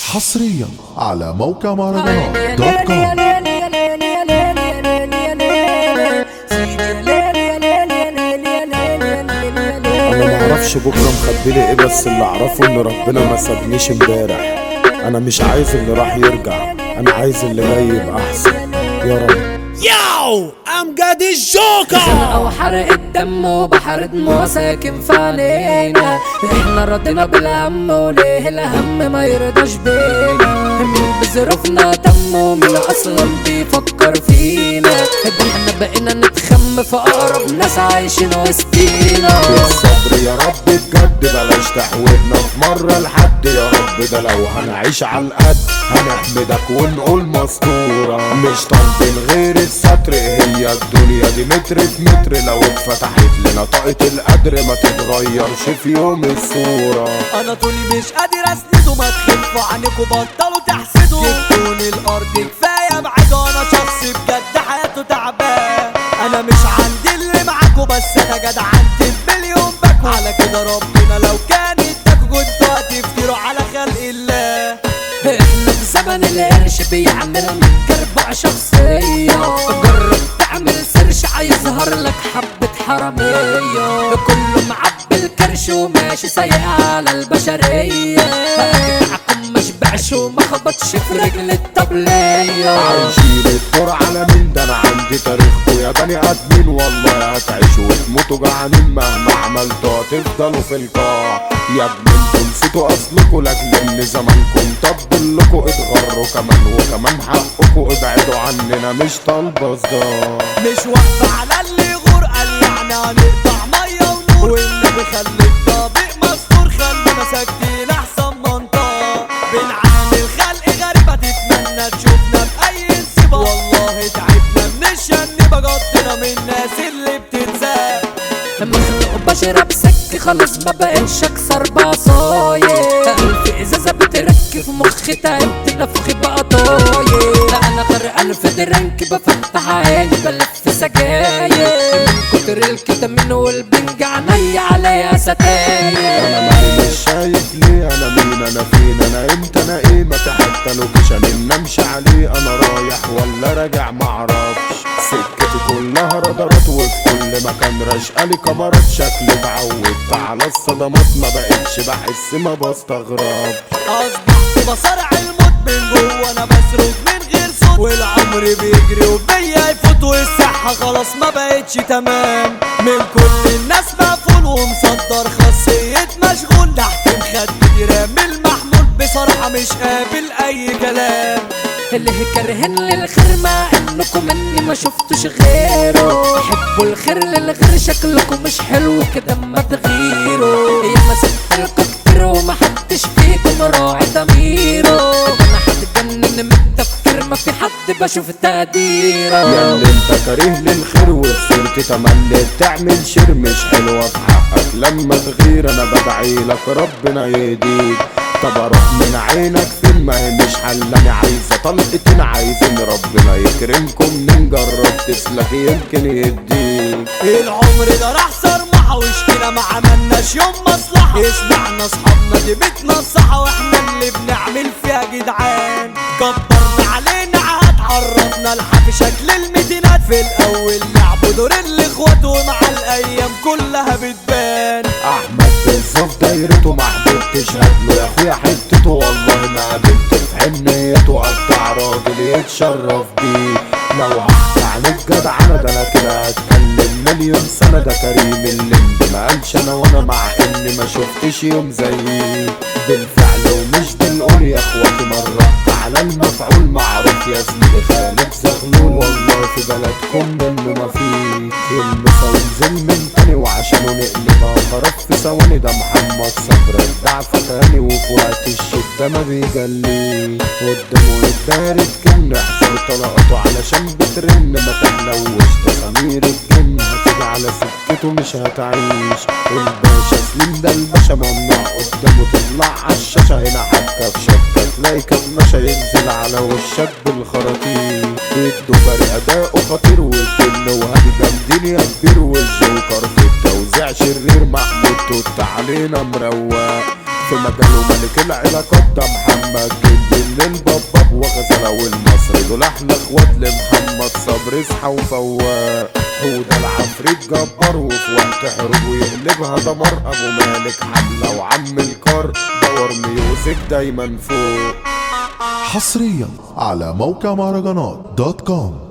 حصريا على موقع مهرجانات دوت كوم انا ما اعرفش بكره مخبيلي ايه بس اللي اعرفه ان ربنا ما سابنيش امبارح انا مش عايز اللي راح يرجع انا عايز اللي جاي يبقى احسن يا رب ياو امجد الجوكر او حرق الدم وبحر دموع ساكن في علينا احنا ردنا بالهم وليه الهم ما يرضاش بينا مين بظروفنا دم ومين اصلا بيفكر فينا ده احنا بقينا نتخم في اقرب ناس عايشين وسطينا بالصبر يا رب بجد بلاش تحويلنا في مرة لحد يا رب ده لو هنعيش على القد هنحمدك ونقول مستورة مش طالبين غير الستر هي الدنيا دي متر في متر لو اتفتحت لنا طاقة القدر ما تتغيرش في يوم الصورة انا طولي مش قادر اسنده ما تخفوا عنكوا بطلوا تحسدوا جبتوني الارض كفايه ابعدوا انا شخص بجد حياته تعبان انا مش عندي اللي معاكوا بس انا جدعنت بمليون باكو على كده ربنا لو كان اداكوا كنتوا هتفتروا على خلق الله احنا في زمن القرش بيعمل كربع شخصية جرب تعمل سيرش هيظهر لك حبة حرامية كله معبي الكرش وماشي سايق على البشرية معكم ما شبعش وما خبطش في رجل الطبلية عايشين الدور على مين ده انا عندي تاريخكوا يا بني ادمين والله هتعيشوا وتموتوا جعانين مهما عملتوا هتفضلوا في القاع يا ابني انتوا نسيتوا اصلكوا لاجل ان زمانكم طبل لكوا اتغروا كمان وكمان حقكوا ابعدوا عننا مش طالبه صداع مش واقفة على اللي يغور قال يعني هنقطع مية ونور والنبي خلي الطابق مستور خلينا ساكتين احسن منطقة بنعامل خلق غريبة تتمنى تشوفنا بأي نسيبة والله تعبنا من الشنبة قضينا من الناس اللي بتتزاق مخلوق بشرب سك خلاص ما بقتش اكسر بعصاية الف ازازة بترك في مخي تعبت نفخي بقى طاير انا غرقان في درنك بفتح عيني بلف سجاير من كتر الكتامين والبنج عينيا عليا ستاير انا مالي مش شايف ليه انا مين انا فين انا امتى انا ايه ما في حتى لوكيشن ان امشي عليه انا رايح ولا راجع معرفش سكتي كلها رادارات وفي كل مكان رشقالي كاميرات شكلي اتعودت على الصدمات ما بقتش بحس ما بستغرب اصبحت بصارع الموت من جوه انا بصرخ من غير صوت والعمر بيجري وبيا يفوت والصحة خلاص ما بقتش تمام من كل الناس مقفول ومصدر خاصية مشغول تحت مخدي رامي المحمول بصراحة مش قابل اي كلام اللي كارهين للخير مع انكم مني ما شفتوش غيره حبوا الخير للغير شكلكم مش حلو كده ما تغيروا يا ما سبتلكوا كتير وما حدش فيكم راعي ضميره انا هتجنن من التفكير ما في حد بشوف تقديره يا اللي انت كاره للخير وخسرت تملي تعمل شر مش حلوة في حقك لما تغير انا بدعي لك ربنا يهديك طب اروح من عينك فين ما هي مش حلاني عايزة طلقتين عايزين ربنا يكرمكم نجرب تسلك يمكن يديك العمر ده راح صرمحة وشكينا ما عملناش يوم مصلحة اشمعنا اصحابنا دي بتنصحة واحنا اللي بنعمل فيها جدعان كبرنا علينا عهد عرفنا الحق شكل الميتينات في الاول لعبوا دور الاخوات ومع الايام كلها بتبان احمد بالظبط دايرته محبوب تشهد له يا اخويا حتته والله ما قابلت في حنيته قطع راجل يتشرف بيه لو هحكي عن الجدعنة ده انا كده هتكلم مليون سنة ده كريم اللمبي ما قالش انا وانا مع اني ما شفتش يوم زيي بالفعل ومش بالقول يا اخواتي مرة على المفعول معروف يا زميلي خالد زغلول والله في بلدكم منه ما فيه المساوي من تاني وعشانه نقلبها خرج في ثواني ده محمد صبر ابدع فتاني وفي وقت الشدة ما بيجليه قدامه يتبارد كن احذر طلقاته علشان بترن ما تحلوش ده سمير الجن هتيجي على سكته مش هتعيش الباشا سليم ده الباشا ممنوع قدامه تطلع عالشاشة هنا حكة في شكة تلاقي كماشة ينزل على وشك بالخراطيم ادوا فرق اداؤه خطير والجن وهادي جامدين يا كبير والجوكر في التوزيع شرير محمود توت علينا مروق في مجاله ملك العلاقات ده محمد جندي من البباب وغزالة والمصري دول احلى اخوات لمحمد صبري اصحى وفواق حوده العفريت جبار وفي وقت حروب ويقلبها دمار ابو مالك حمله وعم الكار باور ميوزك دايما فوق حصريا على موقع مهرجانات دوت كوم